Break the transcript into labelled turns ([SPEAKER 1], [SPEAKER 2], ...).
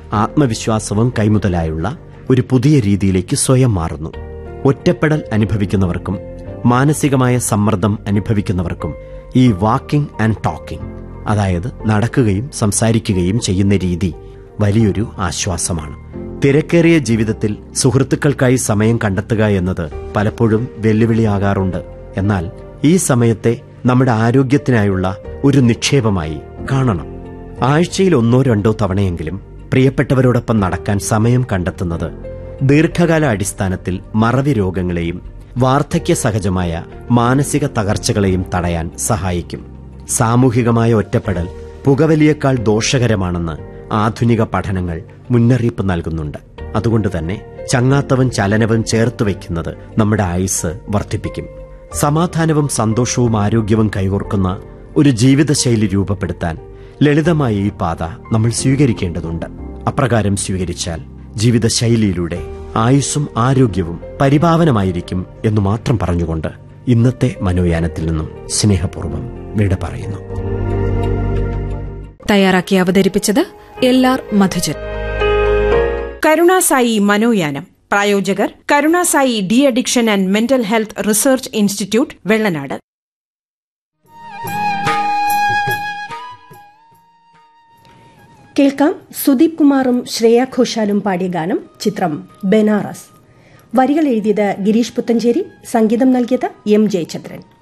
[SPEAKER 1] ആത്മവിശ്വാസവും കൈമുതലായുള്ള ഒരു പുതിയ രീതിയിലേക്ക് സ്വയം മാറുന്നു ഒറ്റപ്പെടൽ അനുഭവിക്കുന്നവർക്കും മാനസികമായ സമ്മർദ്ദം അനുഭവിക്കുന്നവർക്കും ഈ വാക്കിംഗ് ആൻഡ് ടോക്കിംഗ് അതായത് നടക്കുകയും സംസാരിക്കുകയും ചെയ്യുന്ന രീതി വലിയൊരു ആശ്വാസമാണ് തിരക്കേറിയ ജീവിതത്തിൽ സുഹൃത്തുക്കൾക്കായി സമയം കണ്ടെത്തുക എന്നത് പലപ്പോഴും വെല്ലുവിളിയാകാറുണ്ട് എന്നാൽ ഈ സമയത്തെ നമ്മുടെ ആരോഗ്യത്തിനായുള്ള ഒരു നിക്ഷേപമായി കാണണം ആഴ്ചയിൽ ഒന്നോ രണ്ടോ തവണയെങ്കിലും പ്രിയപ്പെട്ടവരോടൊപ്പം നടക്കാൻ സമയം കണ്ടെത്തുന്നത് ദീർഘകാല അടിസ്ഥാനത്തിൽ മറവി രോഗങ്ങളെയും വാർദ്ധക്യ സഹജമായ മാനസിക തകർച്ചകളെയും തടയാൻ സഹായിക്കും സാമൂഹികമായ ഒറ്റപ്പെടൽ പുകവലിയേക്കാൾ ദോഷകരമാണെന്ന് ആധുനിക പഠനങ്ങൾ മുന്നറിയിപ്പ് നൽകുന്നുണ്ട് അതുകൊണ്ട് തന്നെ ചങ്ങാത്തവും ചലനവും ചേർത്ത് വയ്ക്കുന്നത് നമ്മുടെ ആയുസ് വർദ്ധിപ്പിക്കും സമാധാനവും സന്തോഷവും ആരോഗ്യവും കൈകോർക്കുന്ന ഒരു ജീവിതശൈലി രൂപപ്പെടുത്താൻ ലളിതമായ ഈ പാത നമ്മൾ സ്വീകരിക്കേണ്ടതുണ്ട് അപ്രകാരം സ്വീകരിച്ചാൽ ജീവിതശൈലിയിലൂടെ ആയുസ്സും ആരോഗ്യവും പരിപാവനമായിരിക്കും എന്ന് മാത്രം പറഞ്ഞുകൊണ്ട് ഇന്നത്തെ മനോയാനത്തിൽ നിന്നും സ്നേഹപൂർവ്വം വിട പറയുന്നു
[SPEAKER 2] തയ്യാറാക്കി അവതരിപ്പിച്ചത് എൽ ആർ മധുജൻ
[SPEAKER 3] കരുണാസായി മനോയാനം പ്രായോജകർ Karunasai de addiction and mental health research institute Vellanad
[SPEAKER 4] കേൾക്കാം സുദീപ് കുമാറും ശ്രേയ ഘോഷാലും പാടിയ ഗാനം ചിത്രം ബനാറസ് വരികൾ എഴുതിയത് ഗിരീഷ് പുത്തഞ്ചേരി സംഗീതം നൽകിയത് എം ജയചന്ദ്രൻ